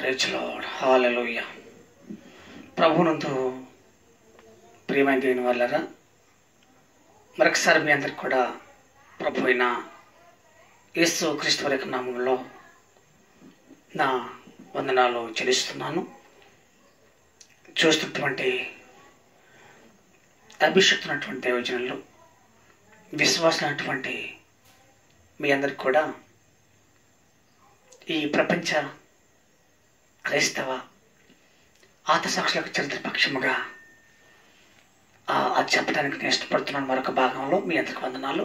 ప్రేచలోడ్ హాలలోయ ప్రభునందు ప్రియమైన దేని వాళ్ళరా మరొకసారి మీ అందరికి కూడా ప్రభు అయిన యేసు క్రీస్తు వారి యొక్క నామంలో నా వందనాలు చెల్లిస్తున్నాను చూస్తున్నటువంటి అభిషక్తున్నటువంటి దైవజనులు విశ్వాసమైనటువంటి మీ అందరికి కూడా ఈ ప్రపంచ క్రైస్తవ ఆతసాక్షులకు చరిత్ర పక్షముగా ఆ, అది చెప్పడానికి నేను ఇష్టపడుతున్నాను మరొక భాగంలో మీ అందరికి వందనాలు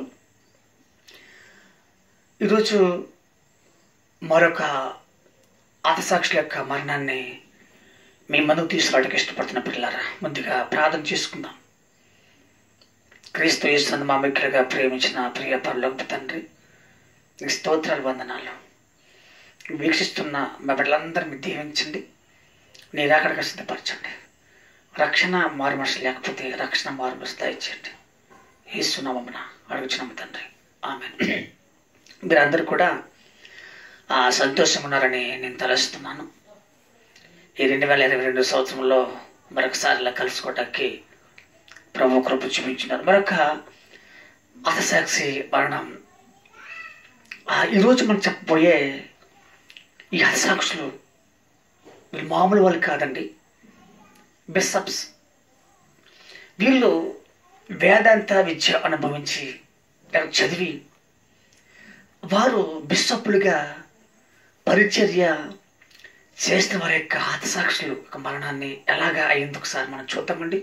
ఈరోజు మరొక ఆతసాక్షుల యొక్క మరణాన్ని మీ ముందుకు తీసుకురావడానికి ఇష్టపడుతున్న పిల్లరా ముందుగా ప్రార్థన చేసుకుందాం క్రీస్తు యేసునందు మా మిక్కులుగా ప్రేమించిన ప్రియ పరలోక తండ్రి నీ స్తోత్రాలు వందనాలు వీక్షిస్తున్న మా బిడ్డలందరినీ దీవించండి నీ రాకడగా సిద్ధపరచండి రక్షణ మారు మనసు లేకపోతే రక్షణ మారు మనసు దయచేయండి ఏసునామమున అడుగుచున్నాము తండ్రి ఆమె మీరందరూ కూడా ఆ, సంతోషం ఉన్నారని నేను తలుస్తున్నాను ఈ రెండు వేల ఇరవై రెండు సంవత్సరంలో మరొకసారి ఇలా కలుసుకోవటానికి ప్రభు కృప చూపించినారు మరొక అతసాక్షి మరణం ఆ, ఈరోజు మనం చెప్పబోయే ఈ హతసాక్షులు వీళ్ళు మామూలు వాళ్ళు కాదండి బిషప్స్ వీళ్ళు వేదాంత విద్య అనుభవించి లేదా చదివి వారు బిషప్పులుగా పరిచర్య చేసిన వారి యొక్క హతసాక్షులు యొక్క మరణాన్ని ఎలాగా అయ్యింది ఒకసారి మనం చూద్దామండి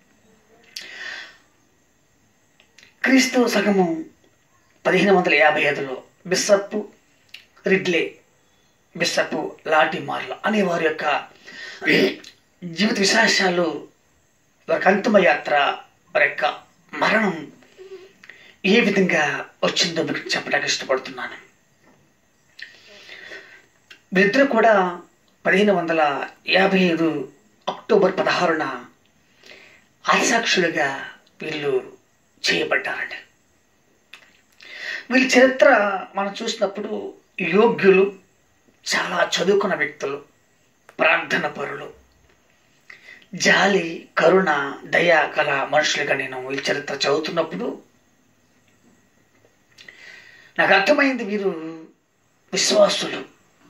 క్రీస్తు సగము పదిహేను వందల యాభై ఐదులో bishop Ridley bishop Latimer అనే వారి యొక్క జీవిత విశేషాలు వారి అంతిమ యాత్ర వారి యొక్క మరణం ఏ విధంగా వచ్చిందో మీకు చెప్పడానికి ఇష్టపడుతున్నాను వీరిద్దరు కూడా పదిహేను వందల యాభై ఐదు అక్టోబర్ పదహారున ఆసాక్షులుగా వీళ్ళు చేయబడ్డారండి వీళ్ళ చరిత్ర మనం చూసినప్పుడు యోగ్యులు చాలా చదువుకున్న వ్యక్తులు ప్రార్థన పరులు జాలి కరుణ దయ గల మనుషులుగా నేను వీళ్ళ చరిత్ర చదువుతున్నప్పుడు నాకు అర్థమైంది వీరు విశ్వాసులు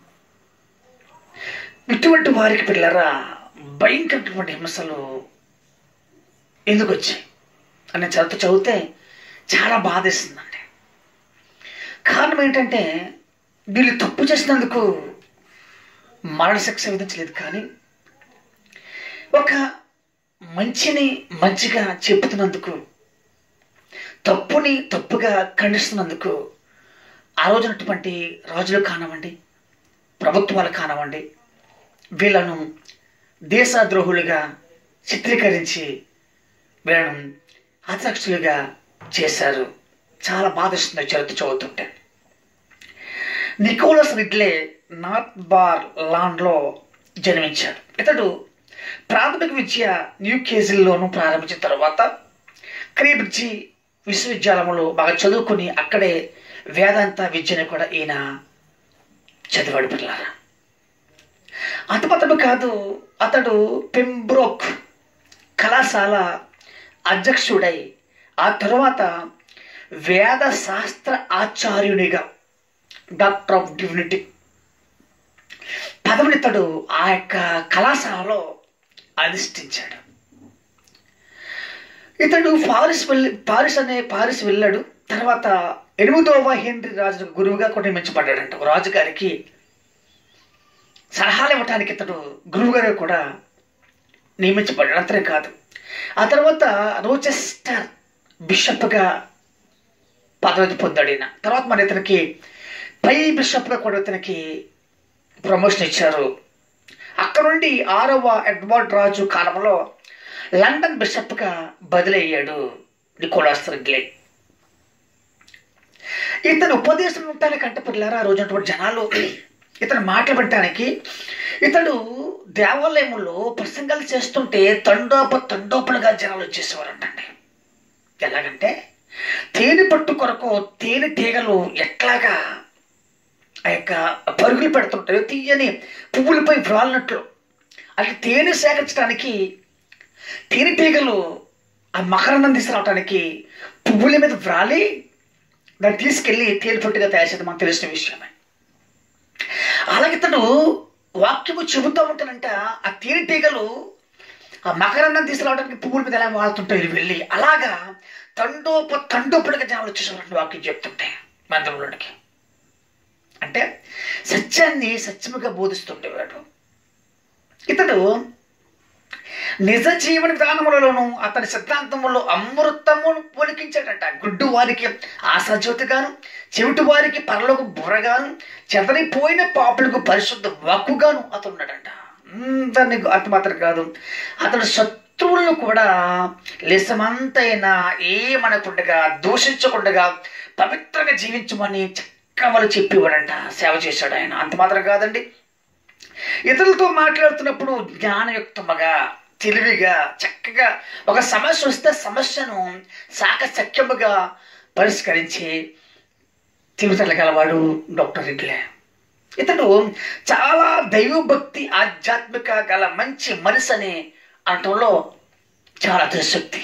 ఇటువంటి వారికి పిల్లరా భయంకరమైనటువంటి హింసలు ఎందుకు వచ్చాయి అని చదువుతూ చదివితే చాలా బాధేస్తుందండి కారణం ఏంటంటే వీళ్ళు తప్పు చేసినందుకు మరణశిక్ష విధించలేదు కానీ ఒక మంచిని మంచిగా చెబుతున్నందుకు తప్పుని తప్పుగా ఖండిస్తున్నందుకు ఆ రోజునటువంటి రాజులు కానివ్వండి ప్రభుత్వాలు కానివ్వండి వీళ్ళను దేశద్రోహులుగా చిత్రీకరించి వీళ్ళను అధ్యక్షులుగా చేశారు చాలా బాధిస్తుంది చరిత్ర చదువుతుంటే నికోలస్ రిడ్లే నార్త్ బార్ లాండ్లో జన్మించాడు ఇతడు ప్రాథమిక విద్య న్యూ కేజిల్లోనూ ప్రారంభించిన తర్వాత క్రీబ్రిడ్జి విశ్వవిద్యాలయంలో బాగా చదువుకుని అక్కడే వేదాంత విద్యను కూడా ఈయన చదివాడు పిల్లారా అంత మాత్రమే కాదు అతడు పెంబ్రోక్ కళాశాల అధ్యక్షుడై ఆ తరువాత వేద శాస్త్ర ఆచార్యునిగా డాక్టర్ ఆఫ్ డివినిటీ పదవిని ఇతడు ఆ యొక్క కళాశాలలో అధిష్ఠించాడు ఇతడు పారిస్ వెళ్ళి పారిస్ అనే పారిస్ వెళ్ళాడు తర్వాత ఎనిమిదవ హెన్రీ రాజు గురువుగా కూడా నియమించబడ్డాడంట ఒక రాజుగారికి సలహాలు ఇవ్వటానికి ఇతడు గురువుగారు కూడా నియమించబడ్డాడు అంతే కాదు ఆ తర్వాత రోచెస్టర్ బిషప్గా పదవి పొందాడు ఈయన తర్వాత మరి ఇతనికి పై బిషప్గా కూడా ఇతనికి ప్రమోషన్ ఇచ్చారు అక్కడ నుండి ఆరవ ఎడ్వర్డ్ రాజు కాలంలో లండన్ బిషప్గా బదిలయ్యాడు నికోలాస్ రిడ్లే ఇతను ఉపదేశం ఉండటానికంటే పిల్లరా రోజు ఉన్నటువంటి జనాలు ఇతను మాట్లాడటానికి ఇతడు దేవాలయంలో ప్రసంగాలు చేస్తుంటే తండోప తండోపలుగా జనాలు వచ్చేసేవారంటండి ఎలాగంటే తేనె పట్టు కొరకు తేనె తీగలు ఎట్లాగా ఆ యొక్క పరుగులు పెడుతుంటాయి తీయని పువ్వులపై వ్రాలినట్లు అంటే తేనె సేకరించడానికి తేనెటీగలు ఆ మకరందం తీసుకురావడానికి పువ్వుల మీద వ్రాలి దాన్ని తీసుకెళ్ళి తేనె పొట్టుగా తయారు చేయడం మనకు తెలిసిన విషయమే అలాగే ఇతడు వాక్యము చెబుతూ ఉంటానంట ఆ తేనెటీగలు ఆ మకరందం తీసుకురావడానికి పువ్వుల మీద ఎలా వాడుతుంటాయి వెళ్ళి అలాగా తండోప తండోపుడిగా జనాలు వచ్చేసేవాళ్ళు వాక్యం చెప్తుంటే మందిరంలోనికి అంటే సత్యాన్ని సత్యముగా బోధిస్తుండేవాడు ఇతడు నిజ జీవన విధానములలోను అతని సిద్ధాంతములో అమృతమును పొలికించాడట గుడ్డు వారికి ఆశాజ్యోతిగాను చెవిటి వారికి పరలోకు బుర్రగాను చెదరిపోయిన పాపులకు పరిశుద్ధ వాక్కుగాను అతను ఉన్నాడంట దాన్ని అతి మాత్రం కాదు అతడు శత్రువులను కూడా లేసమంతైనా ఏమనకుండగా దూషించకుండగా పవిత్రంగా జీవించమని చక్కమలు చెప్పేవాడంట సేవ చేశాడు ఆయన అంత మాత్రం కాదండి ఇతరులతో మాట్లాడుతున్నప్పుడు జ్ఞానయుక్తముగా తెలివిగా చక్కగా ఒక సమస్య వస్తే సమస్యను సాకచక్యముగా పరిష్కరించి తెలివితేటలు గలవాడు డాక్టర్ రెడ్డిలే ఇతడు చాలా దైవభక్తి ఆధ్యాత్మిక గల మంచి మనిషి అని అనటంలో చాలా దశక్తి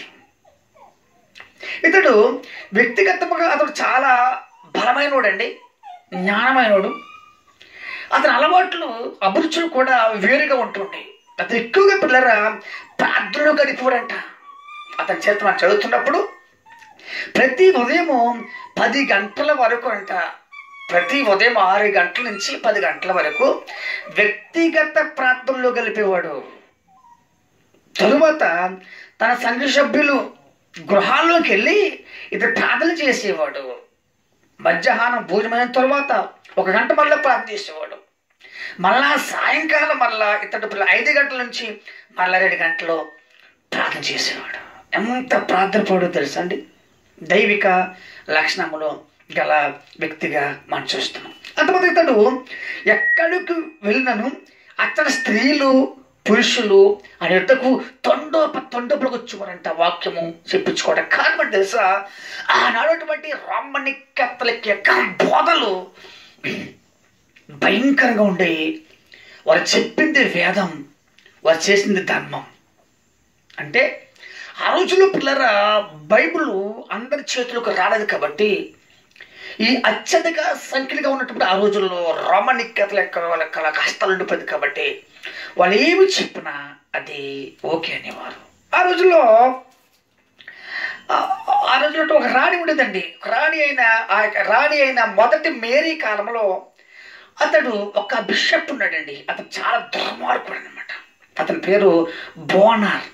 ఇతడు వ్యక్తిగతంగా అతడు చాలా బలమైనోడండి జ్ఞానమైనోడు అతని అలవాట్లు అభిరుచులు కూడా వేరుగా ఉంటుండే అతను ఎక్కువగా పిల్లరా ప్రార్థనలు గడిపోడంట అతని చేత మనం చదువుతున్నప్పుడు ప్రతి ఉదయము పది గంటల వరకు అంట ప్రతి ఉదయం ఆరు గంటల నుంచి పది గంటల వరకు వ్యక్తిగత ప్రార్థనలో గలిపేవాడు తరువాత తన సంఘ సభ్యులు గృహాల్లోకి వెళ్ళి ఇతను ప్రార్థన చేసేవాడు మధ్యాహ్నం భోజనమైన తర్వాత ఒక గంట మళ్ళీ ప్రార్థన చేసేవాడు మళ్ళా సాయంకాలం మళ్ళా ఇతడు పిల్ల ఐదు గంటల నుంచి మళ్ళా రెండు గంటలు ప్రార్థన చేసేవాడు ఎంత ప్రార్థన పడో తెలుసా అండి దైవిక లక్షణములు గల వ్యక్తిగా మనం చూస్తున్నాం అంతమంది ఇతడు ఎక్కడికి వెళ్ళినను అతని స్త్రీలు పురుషులు అని ఎద్దకు తొండోప తొండోపులకు వచ్చేవారంట వాక్యము చెప్పించుకోవడం కారణం తెలుసా ఆనాడటువంటి రామణి కత్తలకి యొక్క బోధలు భయంకరంగా ఉండే వారు చెప్పింది వేదం వారు చేసింది ధర్మం అంటే ఆ రోజుల్లో పిల్లర బైబిల్ అందరి చేతులకు రాలేదు కాబట్టి ఈ అత్యధిక సంఖ్యలుగా ఉన్నటువంటి ఆ రోజుల్లో రోమనిక్కతల యొక్క వాళ్ళ కళ కష్టాలు ఉండిపోయింది కాబట్టి వాళ్ళు ఏమి చెప్పినా అది ఓకే అనేవారు ఆ రోజుల్లో ఆ- ఆ రోజుల్లో ఒక రాణి ఉండేదండి ఒక రాణి అయిన ఆ యొక్క రాణి అయిన మొదటి మేరీ కాలంలో అతడు ఒక బిషప్ ఉన్నాడండి అతను చాలా దుర్మార్గుడు అనమాట అతని పేరు బోనార్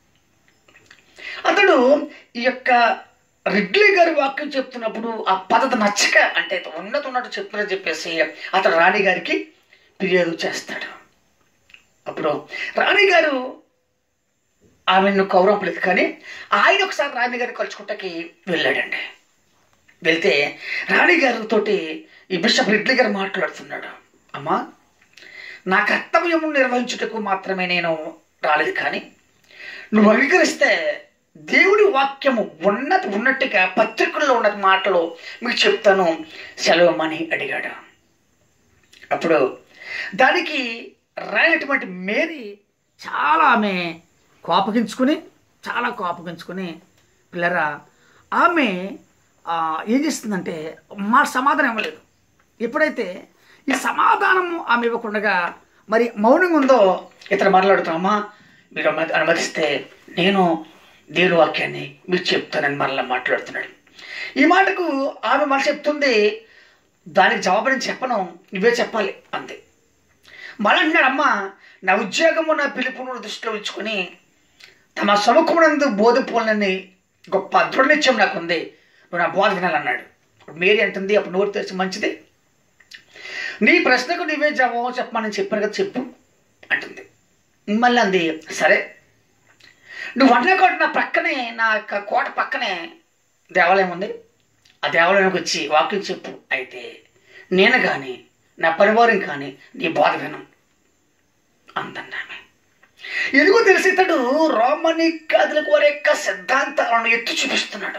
అతడు ఈ యొక్క రిడ్లీ గారి వాక్యం చెప్తున్నప్పుడు ఆ పద్ధతి నచ్చక అంటే ఉన్నత ఉన్నట్టు చెప్తున్నట్టు చెప్పేసి అతడు రాణి గారికి ఫిర్యాదు చేస్తాడు అప్పుడు రాణి గారు ఆమెను కౌరవలేదు కానీ ఆయన ఒకసారి రాణి గారిని కలుసుకుంటాకి వెళ్ళాడండి వెళ్తే రాణి గారితోటి ఈ బిషప్ రిడ్లీ గారు మాట్లాడుతున్నాడు అమ్మా నా కర్తవ్యము నిర్వహించుటకు మాత్రమే నేను రాలేదు కానీ నువ్వు అంగీకరిస్తే దేవుడి వాక్యము ఉన్నది ఉన్నట్టుగా పత్రికల్లో ఉన్న మాటలు మీకు చెప్తాను సెలవమని అడిగాడు అప్పుడు దానికి రానటువంటి మేరీ చాలా ఆమె కోపగించుకుని చాలా కోపగించుకుని పిల్లరా ఆమె ఆ, ఏం చేస్తుందంటే మా సమాధానం ఇవ్వలేదు ఎప్పుడైతే ఈ సమాధానము ఆమె ఇవ్వకుండా మరి మౌనంగా ఉందో ఇతను మాట్లాడుతామా మీరు అనుమతి- అనుమతిస్తే నేను దేవుని వాక్యాన్ని మీకు చెప్తానని మరలా మాట్లాడుతున్నాడు ఈ మాటకు ఆమె మన చెప్తుంది దానికి జవాబు నేను చెప్పను నువ్వే చెప్పాలి అంతే మళ్ళీ అంటున్నాడు అమ్మ నా ఉద్యోగము నా పిలుపును దృష్టిలో ఉంచుకొని తమ సముఖమునందు బోధపోలని గొప్ప దృఢనిత్యం నాకు ఉంది నువ్వు నా బోధ వినాలన్నాడు ఇప్పుడు మేరీ అంటుంది అప్పుడు నోరు తెరిచి మంచిది నీ ప్రశ్నకు నీవే జవాబు చెప్పమని చెప్పాను కదా చెప్పు అంటుంది మళ్ళీ అంది సరే నువ్వు అన్న కోట నా ప్రక్కనే నా యొక్క కోట పక్కనే దేవాలయం ఉంది ఆ దేవాలయానికి వచ్చి వాక్యం చెప్పు అయితే నేను కానీ నా పరివారం కానీ నీ బోధ వినం అందండి ఆమె ఎందుకో తెలిసి ఇతడు రోమని కథలకు వారి యొక్క సిద్ధాంతాలను ఎత్తి చూపిస్తున్నాడు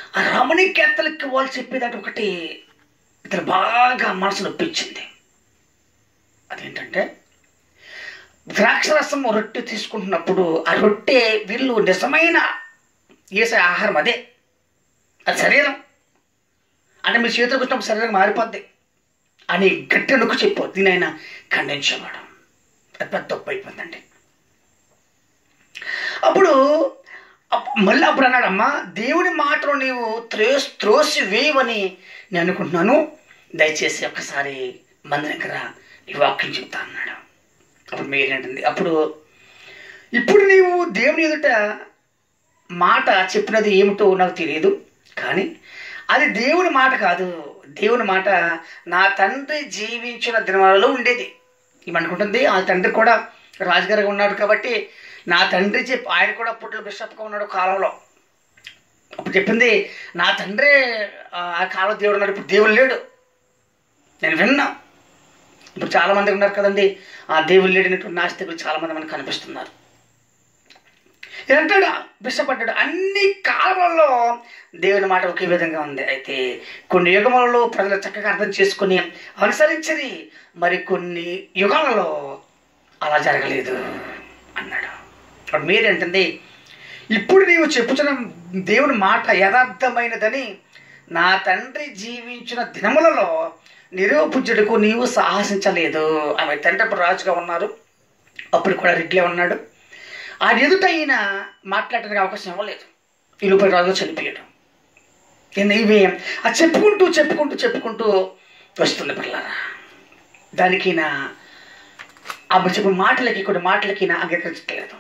ఆ రమణీకేత్తలకి వాళ్ళు చెప్పేదాటి ఒకటి ఇతను బాగా మనసు నొప్పించింది అదేంటంటే ద్రాక్షరసం రొట్టె తీసుకుంటున్నప్పుడు ఆ రొట్టె వీళ్ళు నిజమైన వేసే ఆహారం అదే అది శరీరం అంటే మీ చేతికి వచ్చినప్పుడు శరీరం మారిపోద్ది అని గట్టి నొక్కు చెప్పు దీని ఆయన ఖండించేవాడు అది పెద్ద తప్పు అయిపోయిందండి అప్పుడు అప్- మళ్ళీ అప్పుడు అన్నాడు అమ్మా దేవుని మాటలు నీవు త్రోసి త్రోసి వేయవని నేను అనుకుంటున్నాను దయచేసి ఒక్కసారి మంది దగ్గర ఈ వాక్యం చెప్తా అన్నాడు అప్పుడు మీరేంటండి అప్పుడు ఇప్పుడు నీవు దేవుని ఎదుట మాట చెప్పినది ఏమిటో నాకు తెలియదు కానీ అది దేవుని మాట కాదు దేవుని మాట నా తండ్రి జీవించిన దినాలలో ఉండేది ఏమనుకుంటుంది ఆ తండ్రి కూడా రాజుగారిగా ఉన్నాడు కాబట్టి నా తండ్రి చెప్పి ఆయన కూడా పుట్ల బిషప్గా ఉన్నాడు కాలంలో అప్పుడు చెప్పింది నా తండ్రి ఆ ఆ కాలంలో దేవుడు ఉన్నాడు ఇప్పుడు దేవుడు లేడు నేను విన్నా ఇప్పుడు చాలా మంది ఉన్నారు కదండి ఆ దేవుడు లేడినటువంటి నాస్తికులు చాలా మంది మనకు కనిపిస్తున్నారు అంటాడు బిషప్ అంటాడు అన్ని కాలంలో దేవుని మాట ఒకే విధంగా ఉంది అయితే కొన్ని యుగములలో ప్రజలు చక్కగా అర్థం చేసుకుని అనుసరించది మరి కొన్ని యుగాలలో అలా జరగలేదు అన్నాడు అప్పుడు మీరేంటండి ఇప్పుడు నీవు చెప్పుతున్న దేవుని మాట యథార్థమైనదని నా తండ్రి జీవించిన దినములలో నిరూపించుటకు నీవు సాహసించలేదు ఆమె తండ్రి అప్పుడు రాజుగా ఉన్నారు అప్పుడు కూడా రెడ్లే ఉన్నాడు ఆ ఎదుట అయిన మాట్లాడడానికి అవకాశం ఇవ్వలేదు ఇరుపై రాజు చనిపోయాడు ఈయన ఇవి ఆ చెప్పుకుంటూ చెప్పుకుంటూ చెప్పుకుంటూ వస్తుంది పిల్లరా దానికి నా ఆమె చెప్పిన మాటలకి కొన్ని మాటలకి నా అంగీకరించట్లేదు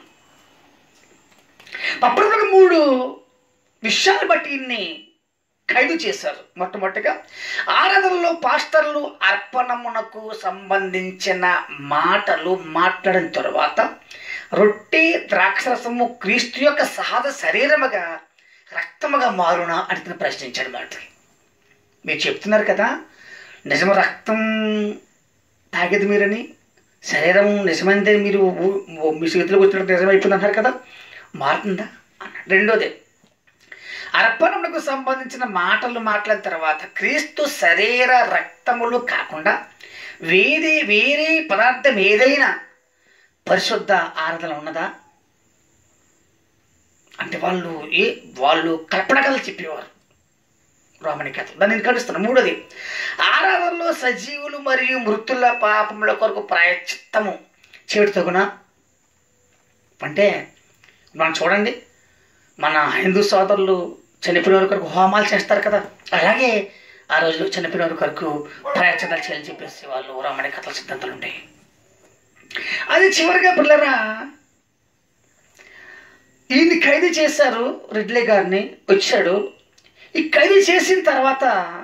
అప్పుడు మూడు విషయాలు బట్టి ఇన్ని ఖైదు చేశారు మొట్టమొదటిగా ఆరాధనలో పాస్టర్లు అర్పణమునకు సంబంధించిన మాటలు మాట్లాడిన తరువాత రొట్టె ద్రాక్షరసము క్రీస్తు యొక్క సహజ శరీరముగా రక్తముగా మారునా అని తను ప్రశ్నించాడు మాట మీరు చెప్తున్నారు కదా నిజమ రక్తం తాగేది మీరని శరీరం నిజమైనదే మీరు ఊ- ఊ- మీ చేతిలోకి వచ్చినట్టు నిజమైపోయింది అన్నారు కదా మారుతుందా అన్నాడు రెండోది అర్పణములకు సంబంధించిన మాటలు మాట్లాడిన తర్వాత క్రీస్తు శరీర రక్తములు కాకుండా వేరే వేరే పదార్థం ఏదైనా పరిశుద్ధ ఆరాధన ఉన్నదా అంటే వాళ్ళు ఏ వాళ్ళు కల్పన కథలు చెప్పేవారు రోమని కథ దాన్ని నేను ఖండిస్తున్నాను మూడోది ఆరాధనలో సజీవులు మరియు మృతుల పాపముల కొరకు ప్రాయచిత్తము చేటు తగునా అంటే మనం చూడండి మన హిందూ సోదరులు చనిపోయిన వారి కొరకు హోమాలు చేస్తారు కదా అలాగే ఆ రోజు చనిపోయిన వారి కొరకు ప్రాయచిత్తాలు చేయాలని చెప్పేసి వాళ్ళు రామణి కథల సిద్ధాంతాలు ఉంటాయి అది చివరిగా పిల్లరా ఈయన ఖైదీ చేశారు రెడ్లే గారిని వచ్చాడు ఈ ఖైదీ చేసిన తర్వాత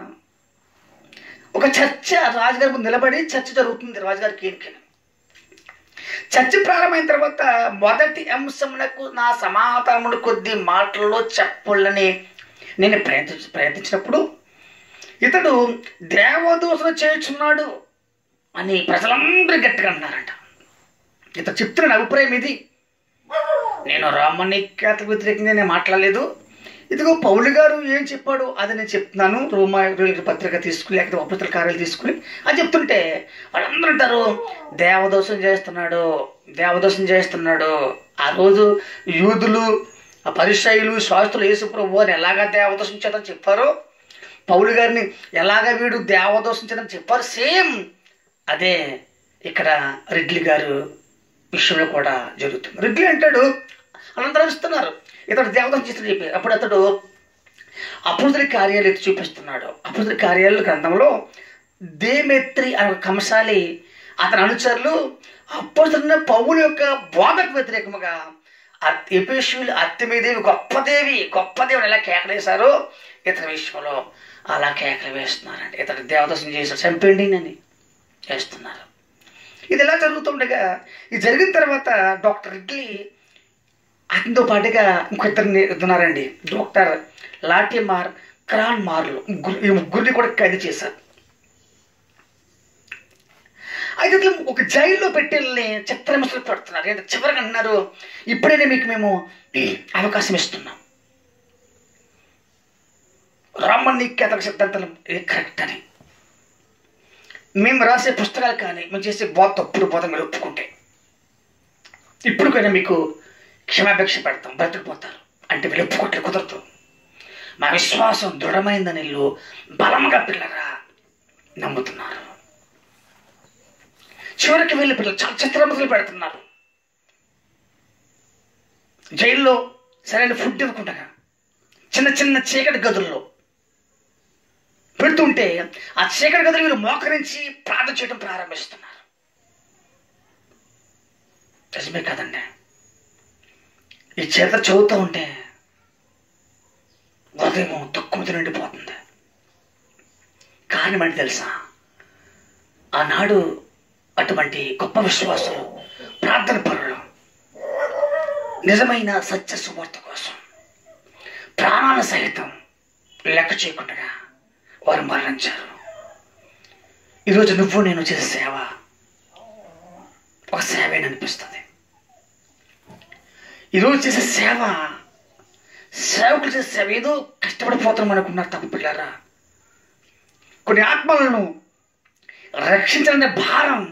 ఒక చర్చ రాజుగారి ముందు నిలబడి చర్చ జరుగుతుంది రాజుగారికి ఈయనకి చర్చ ప్రారంభమైన తర్వాత మొదటి అంశమునకు నా సమాధానములు కొద్ది మాటల్లో చెప్పాలని నేను ప్రయత్ని ప్రయత్నించినప్పుడు ఇతడు దేవదూషణ చేయుచున్నాడు అని ప్రజలందరూ గట్టిగా అంటున్నారంట ఇతడు చెప్తున్న అభిప్రాయం ఇది నేను రామణిక్యాత వ్యతిరేకంగా నేను మాట్లాడలేదు ఇదిగో పౌలు గారు ఏం చెప్పాడు అది నేను చెప్తున్నాను రోమా పత్రిక తీసుకుని లేకపోతే అపృతుల కార్యాలు తీసుకుని అని చెప్తుంటే వాళ్ళందరూ అంటారు దేవదోషం చేస్తున్నాడు దేవదోషం చేస్తున్నాడు ఆ రోజు యూదులు ఆ పరిశైలు శాస్త్రులు యేసు ప్రభు అని ఎలాగా దేవదోషం చేద్దని చెప్పారో పౌలు గారిని ఎలాగ వీడు దేవదోషం చేద్దని చెప్పారు సేమ్ అదే ఇక్కడ రెడ్లి గారు విషయంలో కూడా జరుగుతుంది రెడ్డి అంటాడు అనంతరం ఇస్తున్నారు ఇతడు దేవదం చేస్తున్న చెప్పి అప్పుడు అతడు అపురుతుడి కార్యాలు ఎత్తి చూపిస్తున్నాడు అపురుతుడి కార్యాల గ్రంథంలో దేమెత్రి అనే ఒక కంసాలి అతని అనుచరులు అప్పుడు పౌలు యొక్క బోధకు వ్యతిరేకముగా ఎపేషులు అత్తమీదేవి గొప్పదేవి గొప్పదేవిని ఎలా కేకలేశారో ఇతని విషయంలో అలా కేకలు వేస్తున్నారండి ఇతడు దేవదర్శనం చేశాడు చంపేండి అని చేస్తున్నారు ఇది ఎలా జరుగుతుండగా ఇది జరిగిన తర్వాత డాక్టర్ ఇడ్లీ అతనితో పాటుగా ఇంకొద్దరిని ఉన్నారండి డాక్టర్ లాటిమార్ క్రాన్ మార్లు ముగ్గురు ఈ ముగ్గురిని కూడా ఖైదు చేశారు అయితే అట్లా ఒక జైల్లో పెట్టి వీళ్ళని చిత్రహింసలు పెడుతున్నారు ఏంటంటే చివరికి అన్నారు ఇప్పుడైనా మీకు మేము అవకాశం ఇస్తున్నాం రామన్ని కేతక సిద్ధాంతాలు ఇది కరెక్ట్ అని మేము రాసే పుస్తకాలు కానీ మేము చేసే బోధ తప్పుడు బోధ మీరు ఒప్పుకుంటే ఇప్పుడుకైనా మీకు క్షమాపేక్ష పెడతాం బ్రతికిపోతారు అంటే వీళ్ళు ఒప్పుకుంటే కుదరదు మా విశ్వాసం దృఢమైందని వీళ్ళు బలంగా పిల్లరా నమ్ముతున్నారు చివరికి వెళ్ళి పిల్లలు చాలా చిత్రమతులు పెడుతున్నారు జైల్లో సరైన ఫుడ్ ఇవ్వకుండా చిన్న చిన్న చీకటి గదుల్లో పెడుతుంటే ఆ చీకటి గదులు వీళ్ళు మోకరించి ప్రార్థన చేయడం ప్రారంభిస్తున్నారు నిజమే కదండి ఈ చేత చదువుతూ ఉంటే హృదయం దుఃఖంతో నిండిపోతుంది కారణం ఏంటి తెలుసా ఆనాడు అటువంటి గొప్ప విశ్వాసులు ప్రార్థన పరులు నిజమైన సత్య సువార్త కోసం ప్రాణాల సహితం లెక్క చేయకుండా వారు మరణించారు ఈరోజు నువ్వు నేను చేసే సేవ ఒక సేవే అనిపిస్తుంది ఈరోజు చేసే సేవ సేవకులు చేసే సేవ ఏదో కష్టపడిపోతాం అనుకున్నారు తప్పు పిల్లరా కొన్ని ఆత్మలను రక్షించాలనే భారం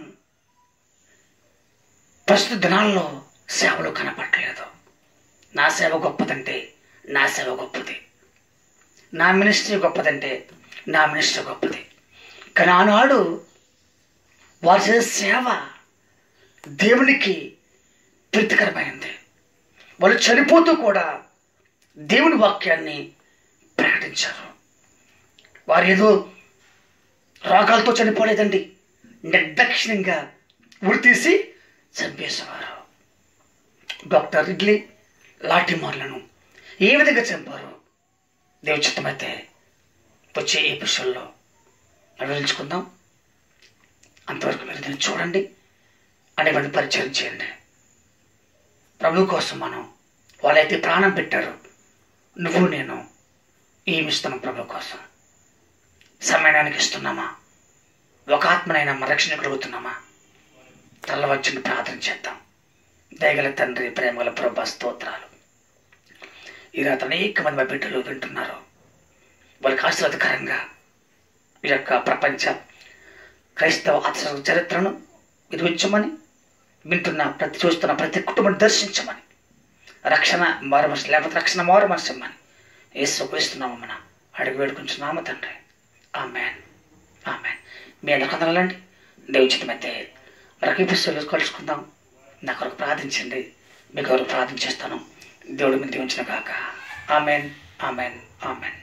ప్రస్తుత దినాల్లో సేవలు కనపడలేదు నా సేవ గొప్పదంటే నా సేవ గొప్పది నా మినిస్ట్రీ గొప్పదంటే నా మినిస్ట్రీ గొప్పది కానీ ఆనాడు వారు చేసే సేవ దేవునికి ప్రీతికరమైంది వాళ్ళు చనిపోతూ కూడా దేవుని వాక్యాన్ని ప్రకటించారు వారు ఏదో రోగాలతో చనిపోలేదండి నిర్దక్షిణంగా ఉరి తీసి చంపేసేవారు డాక్టర్ రిడ్లీ లాటిమార్లను ఏ విధంగా చంపారు దేవచిత్తమైతే వచ్చే ఎపిసోడ్లో వివరించుకుందాం అంతవరకు మీరు దీన్ని చూడండి అనేటువంటి పరిచయం చేయండి ప్రభు కోసం మనం వాళ్ళైతే ప్రాణం పెట్టారు నువ్వు నేను ఏమిస్తున్నాం ప్రభు కోసం సమయానికి ఇస్తున్నామా ఒక ఆత్మనైనా మన రక్షణ కలుగుతున్నామా తల్ల వచ్చిన ప్రార్థన చేద్దాం దయగల తండ్రి ప్రేమగల ప్రభా స్తోత్రాలు ఈ రాత్రి అనేక మంది మా బిడ్డలు వింటున్నారు వాళ్ళకి ఆశీర్వాదకరంగా ఈ యొక్క ప్రపంచ క్రైస్తవ ఆత్మ చరిత్రను విధించమని వింటున్న ప్రతి చూస్తున్న ప్రతి కుటుంబాన్ని దర్శించమని రక్షణ మారు మనసు లేకపోతే రక్షణ మారు మనసమ్మని ఏసు క్రీస్తున్నాము మన అడిగి వేడుకుంటున్నాము తండ్రి ఆమెన్ ఆమెన్ మీ అందరికి అందరండి దేవుచితమైతే మరొక ఎపిసోడ్లో కలుసుకుందాం నా కొరకు ప్రార్థించండి మీ కొరకు ప్రార్థన చేస్తాను దేవుడి మీద ఉంచిన కాక ఆమెన్ ఆమెన్ ఆమెన్